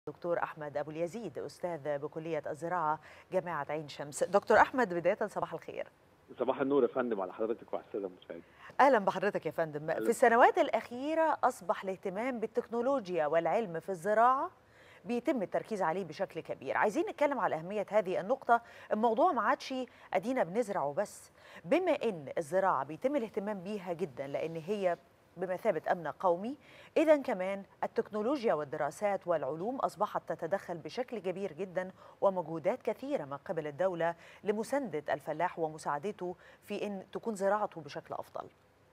دكتور أحمد أبو اليزيد أستاذ بكلية الزراعة جامعة عين شمس دكتور أحمد بداية صباح الخير صباح النور يا فندم على حضرتك وعلى الساده المشاهدين أهلا بحضرتك يا فندم في السنوات الأخيرة أصبح الاهتمام بالتكنولوجيا والعلم في الزراعة بيتم التركيز عليه بشكل كبير عايزين نتكلم على أهمية هذه النقطة الموضوع ما عادش أدينا بنزرع وبس بما أن الزراعة بيتم الاهتمام بيها جدا لأن هي بمثابة أمن قومي إذا كمان التكنولوجيا والدراسات والعلوم أصبحت تتدخل بشكل كبير جدا ومجهودات كثيرة من قبل الدولة لمساندة الفلاح ومساعدته في أن تكون زراعته بشكل أفضل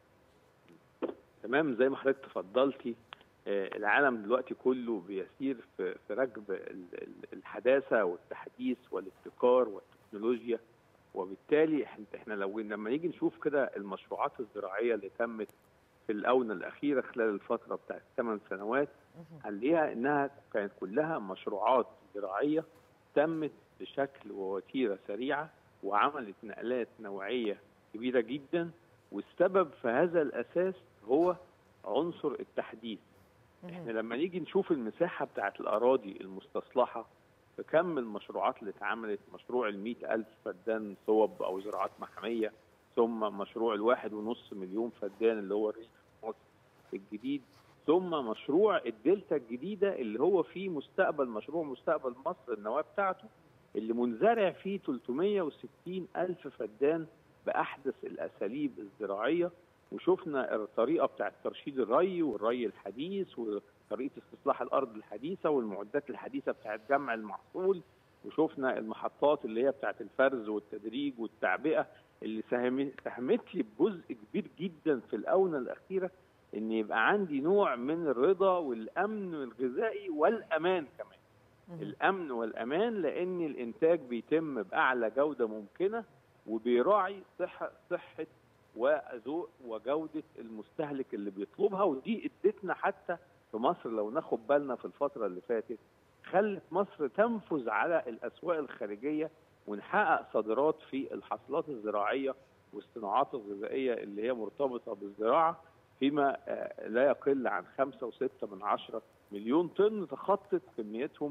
تمام زي ما حضرتك تفضلتي العالم دلوقتي كله بيسير في في ركب الحداثه والتحديث والابتكار والتكنولوجيا وبالتالي احنا لو لما نيجي نشوف كده المشروعات الزراعيه اللي تمت في الاونه الاخيره خلال الفتره بتاعت ثمان سنوات هنلاقيها انها كانت كلها مشروعات زراعيه تمت بشكل ووتيره سريعه وعملت نقلات نوعيه كبيره جدا والسبب في هذا الاساس هو عنصر التحديث احنا لما نيجي نشوف المساحه بتاعت الاراضي المستصلحه في كم المشروعات اللي اتعملت مشروع ال ألف فدان صوب او زراعات محميه ثم مشروع الواحد ونص مليون فدان اللي هو الريف مصر الجديد ثم مشروع الدلتا الجديدة اللي هو فيه مستقبل مشروع مستقبل مصر النواة بتاعته اللي منزرع فيه 360 ألف فدان بأحدث الأساليب الزراعية وشفنا الطريقة بتاعت ترشيد الري والري الحديث وطريقة استصلاح الأرض الحديثة والمعدات الحديثة بتاعت جمع المحصول وشفنا المحطات اللي هي بتاعت الفرز والتدريج والتعبئة اللي ساهمت لي بجزء كبير جدا في الآونة الأخيرة إن يبقى عندي نوع من الرضا والأمن الغذائي والأمان كمان. الأمن والأمان لأن الإنتاج بيتم بأعلى جودة ممكنة وبيراعي صحة صحة وذوق وجودة المستهلك اللي بيطلبها ودي ادتنا حتى في مصر لو ناخد بالنا في الفترة اللي فاتت خلت مصر تنفذ على الأسواق الخارجية ونحقق صادرات في الحاصلات الزراعية والصناعات الغذائية اللي هي مرتبطة بالزراعة فيما لا يقل عن خمسة وستة من عشرة مليون طن تخطت كميتهم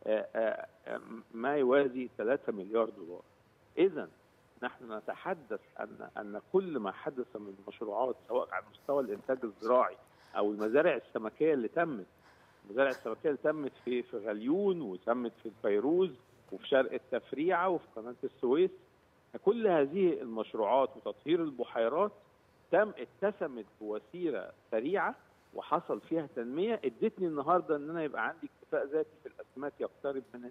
ما يوازي 3 مليار دولار إذا نحن نتحدث أن أن كل ما حدث من مشروعات سواء على مستوى الإنتاج الزراعي أو المزارع السمكية اللي تمت المزارع السمكية اللي تمت في في غليون وتمت في الفيروز وفي شرق التفريعة وفي قناة السويس كل هذه المشروعات وتطهير البحيرات تم اتسمت بوسيله سريعه وحصل فيها تنميه ادتني النهارده ان انا يبقى عندي اكتفاء ذاتي في الاسماك يقترب من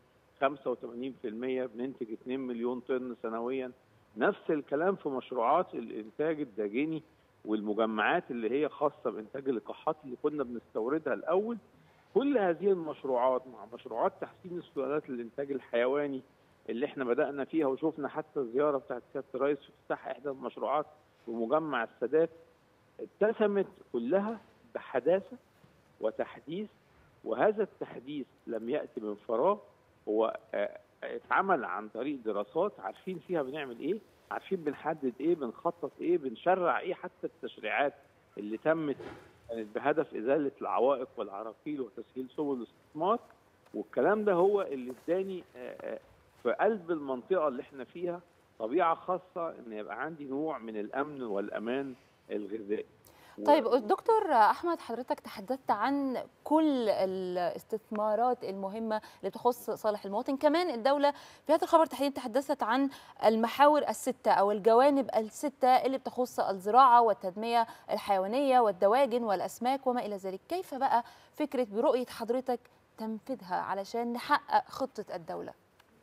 85% بننتج 2 مليون طن سنويا نفس الكلام في مشروعات الانتاج الداجني والمجمعات اللي هي خاصه بانتاج اللقاحات اللي كنا بنستوردها الاول كل هذه المشروعات مع مشروعات تحسين السلالات الانتاج الحيواني اللي احنا بدانا فيها وشفنا حتى الزياره بتاعت سياده الرئيس في افتتاح احدى المشروعات ومجمع السادات اتسمت كلها بحداثه وتحديث وهذا التحديث لم ياتي من فراغ هو اتعمل عن طريق دراسات عارفين فيها بنعمل ايه عارفين بنحدد ايه بنخطط ايه بنشرع ايه حتى التشريعات اللي تمت كانت بهدف ازاله العوائق والعراقيل وتسهيل سبل الاستثمار والكلام ده هو اللي اداني في قلب المنطقه اللي احنا فيها طبيعه خاصه ان يبقى عندي نوع من الامن والامان الغذائي طيب دكتور احمد حضرتك تحدثت عن كل الاستثمارات المهمه اللي تخص صالح المواطن كمان الدوله في هذا الخبر تحديدا تحدثت عن المحاور السته او الجوانب السته اللي بتخص الزراعه والتنميه الحيوانيه والدواجن والاسماك وما الى ذلك كيف بقى فكره برؤيه حضرتك تنفيذها علشان نحقق خطه الدوله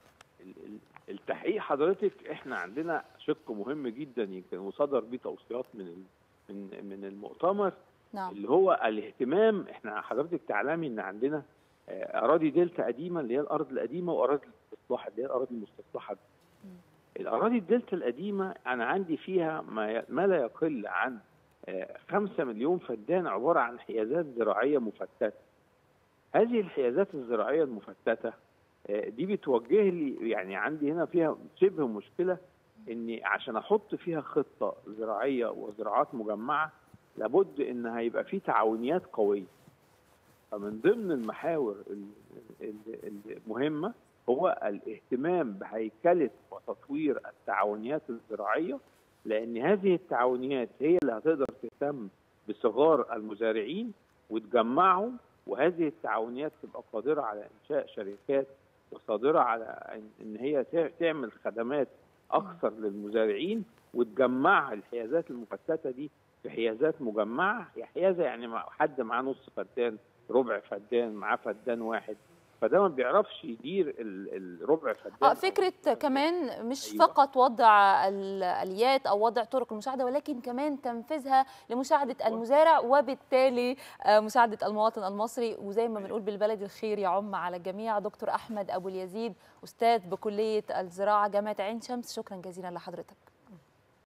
التحقيق حضرتك احنا عندنا شق مهم جدا يمكن وصدر بيه توصيات من من من المؤتمر نعم. اللي هو الاهتمام احنا حضرتك تعلمي ان عندنا اراضي دلتا قديمه اللي هي الارض القديمه واراضي المستصلحه اللي هي الاراضي المستصلحه الاراضي الدلتا القديمه انا عندي فيها ما, ما لا يقل عن 5 مليون فدان عباره عن حيازات زراعيه مفتته هذه الحيازات الزراعيه المفتته دي بتوجه لي يعني عندي هنا فيها شبه مشكله اني عشان احط فيها خطه زراعيه وزراعات مجمعه لابد ان هيبقى في تعاونيات قويه فمن ضمن المحاور المهمه هو الاهتمام بهيكله وتطوير التعاونيات الزراعيه لان هذه التعاونيات هي اللي هتقدر تهتم بصغار المزارعين وتجمعهم وهذه التعاونيات تبقى قادره على انشاء شركات وقادره على ان هي تعمل خدمات اكثر للمزارعين وتجمعها الحيازات المفتته دي في حيازات مجمعه هي حيازه يعني حد معاه نص فدان ربع فدان معاه فدان واحد فده ما بيعرفش يدير الربع فدان اه فكره كمان مش أيوة. فقط وضع الاليات او وضع طرق المساعده ولكن كمان تنفيذها لمساعده أيوة. المزارع وبالتالي مساعده المواطن المصري وزي ما بنقول بالبلد الخير يعم على الجميع دكتور احمد ابو اليزيد استاذ بكليه الزراعه جامعه عين شمس شكرا جزيلا لحضرتك